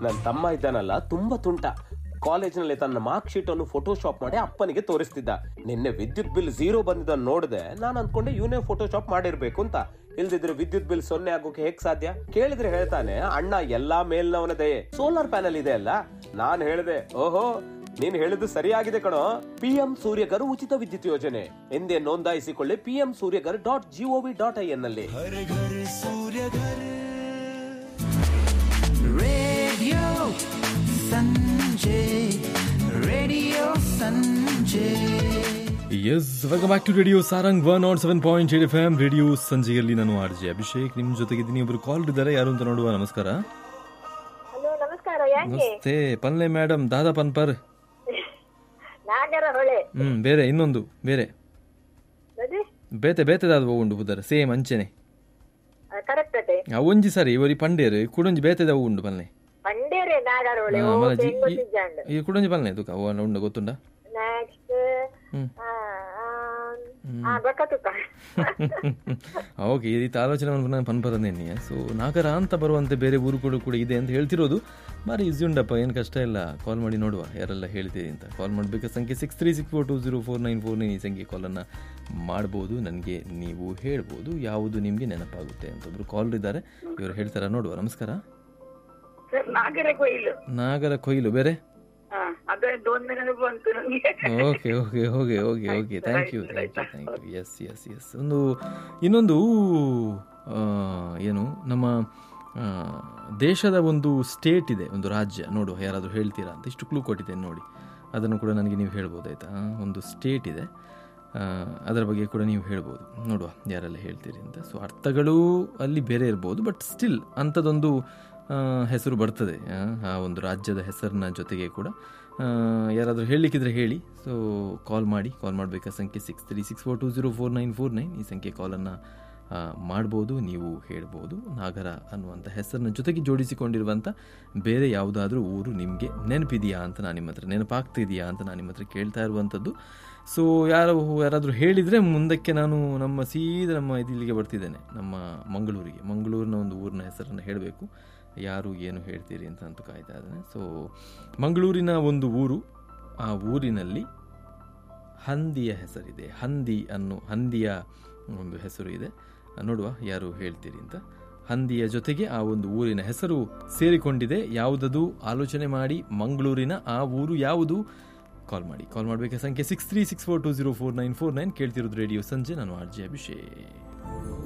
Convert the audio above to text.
ನನ್ನ ತಮ್ಮ ಇದ್ದಾನಲ್ಲ ತುಂಬಾ ತುಂಟ ಕಾಲೇಜಿನಲ್ಲಿ ತನ್ನ ಮಾರ್ಕ್ ಶೀಟ್ ಅನ್ನು ಫೋಟೋಶಾಪ್ ಮಾಡಿ ಅಪ್ಪನಿಗೆ ತೋರಿಸ್ತಿದ್ದ ನಿನ್ನೆ ವಿದ್ಯುತ್ ಬಿಲ್ ಝೀರೋ ಬಂದಿದ್ದನ್ನು ನೋಡಿದೆ ನಾನು ಅನ್ಕೊಂಡೆ ಇವನೇ ಫೋಟೋಶಾಪ್ ಮಾಡಿರ್ಬೇಕು ಅಂತ ಇಲ್ದಿದ್ರೆ ವಿದ್ಯುತ್ ಬಿಲ್ ಸೊನ್ನೆ ಆಗೋಕೆ ಹೇಗ್ ಸಾಧ್ಯ ಕೇಳಿದ್ರೆ ಹೇಳ್ತಾನೆ ಅಣ್ಣ ಎಲ್ಲಾ ಮೇಲ್ನವನದೇ ಸೋಲಾರ್ ಪ್ಯಾನಲ್ ಇದೆ ಅಲ್ಲ ನಾನ್ ಹೇಳಿದೆ ಓಹೋ ನೀನ್ ಹೇಳಿದ್ದು ಸರಿಯಾಗಿದೆ ಕಣೋ ಪಿಎಂ ಸೂರ್ಯಗರ್ ಉಚಿತ ವಿದ್ಯುತ್ ಯೋಜನೆ ಎಂದೇ ನೋಂದಾಯಿಸಿಕೊಳ್ಳಿ PM Suryaghar dot GOV dot I N ನಲ್ಲಿ हर घर सूर्य घर radio Sanjay radio Sanjay yes welcome back to radio Sarang one nought seven point eight F M radio ಸಂಜೆಯಲ್ಲಿ ನಾನು ಆರ್ ಜೆ ಅಭಿಷೇಕ್ ನಿಮ್ಮ ಜೊತೆಗಿದ್ದೀನಿ ಒಬ್ರು ಕಾಲ್ ಇದ್ದಾರೆ ಯಾರು ಅಂತ ನೋಡುವ ನಮಸ್ಕಾರ ಹಲೋ ನಮಸ್ಕಾರ ಯಾಕೆ ನಮಸ್ತೆ ಪನ್ಲೆ ಮೇಡಮ್ ದಾದಾ ಪನ್ಪರ್ ನಾಗರ ಹೊಳೆ ಹ್ಮ್ ಬೇರೆ ಇನ್ನೊಂದು ಬೇರೆ ಅದೇ ಬೇತೆ ಬೇತೆ ದಾದ ಉಂಡು ಬುದರ ಸೇಮ್ ಅಂಚೆನೆ ಕರೆಕ್ಟ್ ಅದೇ ಆ ಒಂಜಿ ಸರಿ ಇವರಿ ಪಂಡೇರು ಕುಡೊಂಜಿ ಬೇತೆದ ಉಂಡು ಪನ್ಲೆ ಪಂಡೇರೆ ನಾಗರ ಹೊಳೆ ಆ, ಓ ಮಲ ಜಿ- ಬೆಂಗೋ ಈ- ಸಿಜ್ಜಾಂಡ್ ಈ ಕುಡೊಂಜಿ ಪನ್ಲೆ ತುಕ ಅವ ಉಂಡು ಗೊತ್ತುಂಡ ನೆಕ್ಸ್ಟ್ ಹ್ಮ್. ಆ ಗೊತ್ತುಕ ಓಕೆ ಈ ರೀತಿ ಆಲೋಚನೆ ಮಾಡ್ಕೊಂಡು ಪನ್ಪರದೇನಿ ಸೊ ನಾಗರ ಅಂತ ಬರುವಂತೆ ಬೇರೆ ಊರು ಕೂಡ ಕೂಡ ಇದೆ ಅಂತ ಹೇಳ್ತಿರೋದು ಬಾರಿ ಈಸಿ ಉಂಡಪ್ಪ ಏನು ಕಷ್ಟ ಇಲ್ಲ ಕಾಲ್ ಮಾಡಿ ನೋಡುವ ಯಾರೆಲ್ಲ ಹೇಳ್ತೀರಿ ಅಂತ ಕಾಲ್ ಮಾಡಬೇಕಾದ ಸಂಖ್ಯೆ six three six four two zero four nine four nine ಈ ಸಂಖ್ಯೆ ಕಾಲನ್ನು ಮಾಡ್ಬೋದು ನನಗೆ ನೀವು ಹೇಳ್ಬೋದು ಯಾವುದು ನಿಮಗೆ ನೆನಪಾಗುತ್ತೆ ಅಂತ ಒಬ್ರು ಕಾಲ್ ಇದ್ದಾರೆ ಇವರು ಹೇಳ್ತಾರ ನೋಡುವ ನಮಸ್ಕಾರ ಸರ್ ನಾಗರ ಕೊಯ್ಲು ನಾಗರ ಕೊಯ್ಲು ಬೇರೆ ಹಾ ಅದೊಂದು ಒಂದು ನೆನಪು ಬಂತು ನಮ್ಗೆ okay okay okay okay okay thank you thank you thank you yes yes yes ಒಂದು ಇನ್ನೊಂದು ಆ, ಏನು ನಮ್ಮ ಆ, ದೇಶದ ಒಂದು ಸ್ಟೇಟ್ ಇದೆ ಒಂದು ರಾಜ್ಯ ನೋಡುವ ಯಾರಾದರೂ ಹೇಳ್ತೀರಾ ಅಂತ ಇಷ್ಟು ಕ್ಲೂ ಕೊಟ್ಟಿದ್ದೇನೆ ನೋಡಿ ಅದನ್ನು ಕೂಡ ನನಗೆ ನೀವು ಹೇಳ್ಬೋದು ಆಯಿತಾ ಒಂದು ಸ್ಟೇಟ್ ಇದೆ ಆ, ಅದರ ಬಗ್ಗೆ ಕೂಡ ನೀವು ಹೇಳ್ಬೋದು ನೋಡುವ ಯಾರೆಲ್ಲ ಹೇಳ್ತೀರಿ ಅಂತ ಸೊ ಅರ್ಥಗಳು ಅಲ್ಲಿ ಬೇರೆ ಇರ್ಬೋದು ಬಟ್ ಸ್ಟಿಲ್ ಅಂಥದ್ದೊಂದು ಆ, ಹೆಸರು ಬರ್ತದೆ ಆ, ಆ ಒಂದು ರಾಜ್ಯದ ಹೆಸರಿನ ಜೊತೆಗೆ ಕೂಡ ಆ, ಯಾರಾದರೂ ಹೇಳಲಿಕ್ಕಿದ್ರೆ ಹೇಳಿ ಸೊ ಕಾಲ್ ಮಾಡಿ ಕಾಲ್ ಮಾಡಬೇಕಾದ ಸಂಖ್ಯೆ six three six four two zero four nine four nine ಈ ಸಂಖ್ಯೆ ಕಾಲನ್ನು ಮಾಡ್ಬೋದು ನೀವು ಹೇಳ್ಬೋದು ನಾಗರ ಅನ್ನುವಂಥ ಹೆಸರಿನ ಜೊತೆಗೆ ಜೋಡಿಸಿಕೊಂಡಿರುವಂಥ ಬೇರೆ ಯಾವುದಾದ್ರೂ ಊರು ನಿಮಗೆ ನೆನಪಿದೆಯಾ ಅಂತ ನಾನು ನಿಮ್ಮ ಹತ್ರ ನೆನಪಾಗ್ತಿದೆಯಾ ಅಂತ ನಾನು ನಿಮ್ಮ ಹತ್ರ ಕೇಳ್ತಾ ಇರುವಂಥದ್ದು ಸೊ ಯಾರು ಯಾರಾದರೂ ಹೇಳಿದರೆ ಮುಂದಕ್ಕೆ ನಾನು ನಮ್ಮ ಸೀದಾ ನಮ್ಮ ಇದಿಲ್ಲಿಗೆ ಬರ್ತಿದ್ದೇನೆ ನಮ್ಮ ಮಂಗಳೂರಿಗೆ ಮಂಗಳೂರಿನ ಒಂದು ಊರಿನ ಹೆಸರನ್ನು ಹೇಳಬೇಕು ಯಾರು ಏನು ಹೇಳ್ತೀರಿ ಅಂತ ಅಂತೂ ಕಾಯ್ತಾ ಇದ್ದೇನೆ ಸೊ ಮಂಗಳೂರಿನ ಒಂದು ಊರು ಆ ಊರಿನಲ್ಲಿ ಹಂದಿಯ ಹೆಸರಿದೆ ಹಂದಿ ಅನ್ನೋ ಹಂದಿಯ ಒಂದು ಹೆಸರು ಇದೆ ನೋಡುವ ಯಾರು ಹೇಳ್ತೀರಿ ಅಂತ ಹಂದಿಯ ಜೊತೆಗೆ ಆ ಒಂದು ಊರಿನ ಹೆಸರು ಸೇರಿಕೊಂಡಿದೆ ಯಾವುದದು ಆಲೋಚನೆ ಮಾಡಿ ಮಂಗಳೂರಿನ ಆ ಊರು ಯಾವುದು ಕಾಲ್ ಮಾಡಿ ಕಾಲ್ ಮಾಡಬೇಕಾದ ಸಂಖ್ಯೆ six three six four two zero four nine four nine ಕೇಳ್ತಿರೋದು ರೇಡಿಯೋ ಸಂಜೆ ನಾನು ಆರ್ ಜೆ ಅಭಿಷೇಕ್